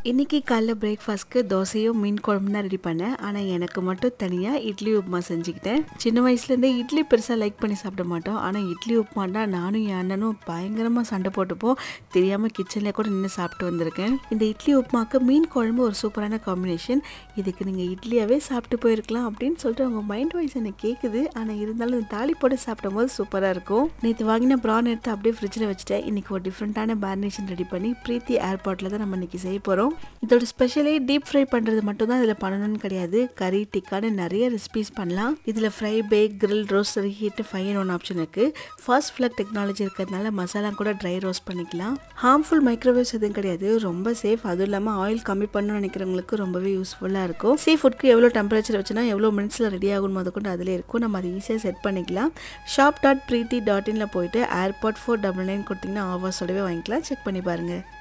இன்றைக்கி காலைல பிரேக்ஃபாஸ்ட்க்கு தோசையும் மீன் குழம்பு தான் ரெடி பண்ணேன் ஆனால் எனக்கு மட்டும் தனியாக இட்லி உப்புமா செஞ்சுக்கிட்டேன் சின்ன வயசுலேருந்தே இட்லி பெருசாக லைக் பண்ணி சாப்பிட மாட்டோம் ஆனால் இட்லி உப்புமாண்டா நானும் என் அண்ணனும் பயங்கரமாக சண்டை போட்டுப்போம் தெரியாமல் கிச்சனில் கூட நின்று சாப்பிட்டு வந்திருக்கேன் இந்த இட்லி உப்புமாக்கு மீன் குழம்பு ஒரு சூப்பரான காம்பினேஷன் இதுக்கு நீங்கள் இட்லியாகவே சாப்பிட்டு போயிருக்கலாம் அப்படின்னு சொல்லிட்டு அவங்க மைண்ட் வாய்ஸ் எனக்கு கேட்குது ஆனால் இருந்தாலும் இந்த தாலி போட்டு சாப்பிடும் போது சூப்பராக இருக்கும் நேற்று வாங்கின ப்ரான் எடுத்து அப்படியே ஃப்ரிட்ஜில் வச்சுட்டேன் இன்றைக்கி ஒரு டிஃப்ரெண்ட்டான மேரினேஷன் ரெடி பண்ணி பிரீத்தி ஏர்பாட்டில் தான் நம்ம இன்றைக்கி செய்ய போகிறோம் இதோட ஸ்பெஷலே டீப் ஃப்ரை பண்ணுறது மட்டும் தான் இதில் பண்ணணும்னு கிடையாது கறி டிக்கான நிறைய ரெசிபிஸ் பண்ணலாம் இதில் fry bake grill roast heat fine one option இருக்குது ஃபாஸ்ட் ஃப்ளக் டெக்னாலஜி இருக்கிறதுனால மசாலா கூட ட்ரை ரோஸ்ட் பண்ணிக்கலாம் ஹார்ம்ஃபுல் மைக்ரோவேவ்ஸ் எதுவும் கிடையாது ரொம்ப சேஃப் அதுவும் இல்லாமல் ஆயில் கம்மி பண்ணணும்னு நினைக்கிறவங்களுக்கு ரொம்பவே யூஸ்ஃபுல்லாக இருக்கும் சீ ஃபுட்க்கு எவ்வளோ டெம்பரேச்சர் வச்சுனா எவ்வளோ மினிட்ஸில் ரெடி ஆகும் போது கொண்டு அதிலே இருக்கும் நம்ம அதை ஈஸியாக செட் பண்ணிக்கலாம் ஷாப் டாட் ப்ரீத்தி டாட் இனில் போயிட்டு ஏர்பாட் ஃபோர் டபுள் நைன் கொடுத்தீங்கன்னா ஆஃபர்ஸோடவே வாங்கிக்கலாம் செக் பண்ணி பாருங்கள்